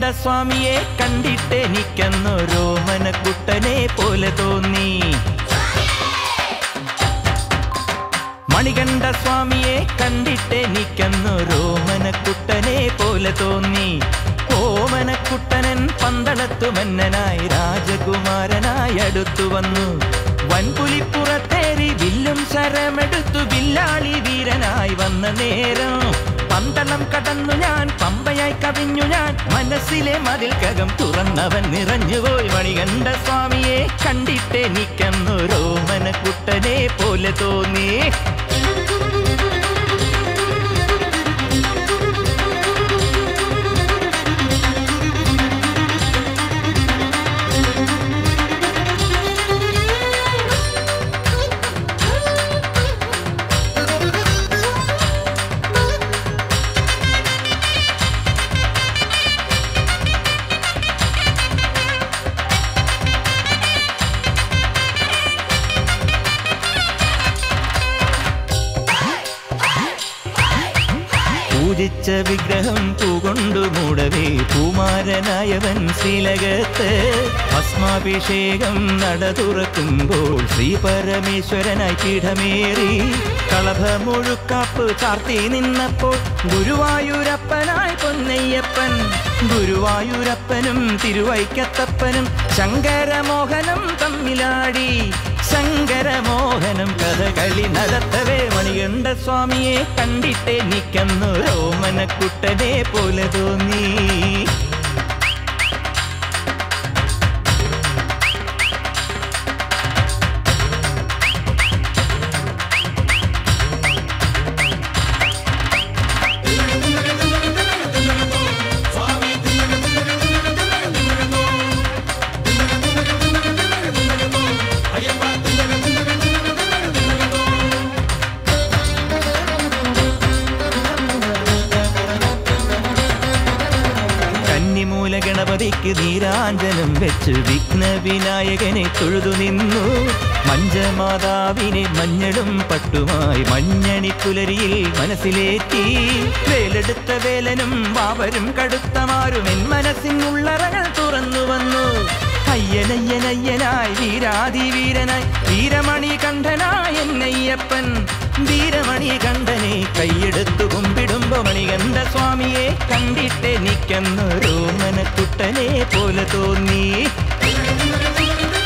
സ്വാമിയെ കണ്ടിട്ടെനിക്കെന്നൊരോമനക്കുട്ടനെ പോലെ തോന്നി മണികണ്ഠ സ്വാമിയെ കണ്ടിട്ടെനിക്കെന്നൊരോമനക്കുട്ടനെ പോലെ തോന്നി ഓമനക്കുട്ടനൻ പന്തളത്തു മന്നനായി രാജകുമാരനായി അടുത്തു വന്നു വൻപുലിപ്പുറത്തേറി വില്ലും ശരമെടുത്തു വില്ലാളി വീരനായി വന്ന നേരം പന്തളം കടന്നു ഞാൻ പമ്പയായി കവിഞ്ഞു ഞാൻ മനസ്സിലെ മതിൽക്കകം തുറന്നവൻ നിറഞ്ഞുപോയി മണികണ്ഠ സ്വാമിയെ കണ്ടിട്ടെനിക്കെന്നൊരോമനക്കുട്ടനെ പോലെ തോന്നി പൂജിച്ച വിഗ്രഹം പൂകൊണ്ടു മൂടവേ പൂമാരനായവൻ ശ്രീലകത്ത് ഭസ്മാഭിഷേകം നട തുറക്കുമ്പോൾ ശ്രീ പരമേശ്വരനായി പീഠമേറി കളഭമുഴുക്കാപ്പ് ചാർത്തി നിന്നപ്പോൾ ഗുരുവായൂരപ്പനായി പൊന്നയ്യപ്പൻ ഗുരുവായൂരപ്പനും തിരുവൈക്കത്തപ്പനും ശങ്കരമോഹനം തമ്മിലാടി ശങ്കരമോഹനം കഥകളി നടത്തവേ മണികണ്ഠ സ്വാമിയെ കണ്ടിട്ടേ നിക്കന്നു രോമനക്കുട്ടനെ പോലെ തോന്നി കന്നിമൂല ഗണപതിക്ക് നീരാഞ്ജനം വെച്ച് വിഘ്ന വിനായകനെ തൊഴുതു നിന്നു മഞ്ചമാതാവിനെ മഞ്ഞളും പട്ടുമായി മഞ്ഞണി പുലരിയിൽ മനസ്സിലേറ്റി വേലെടുത്ത വേലനും വാവരും കടുത്തമാരും എൻ മനസ്സിനുള്ളറകൾ തുറന്നു വന്നു അയ്യനയ്യനയ്യനായി വീരാതി വീരനായി വീരമണി കണ്ഠനായ എന്നയ്യപ്പൻ വീരമണി കണ്ഠനെ കൈയെടുത്തു കുമ്പിടുമ്പോ മണികണ്ഠ സ്വാമിയെ കണ്ടിട്ടെനിക്കെന്നൊരു മനക്കുട്ടനെ പോലെ തോന്നി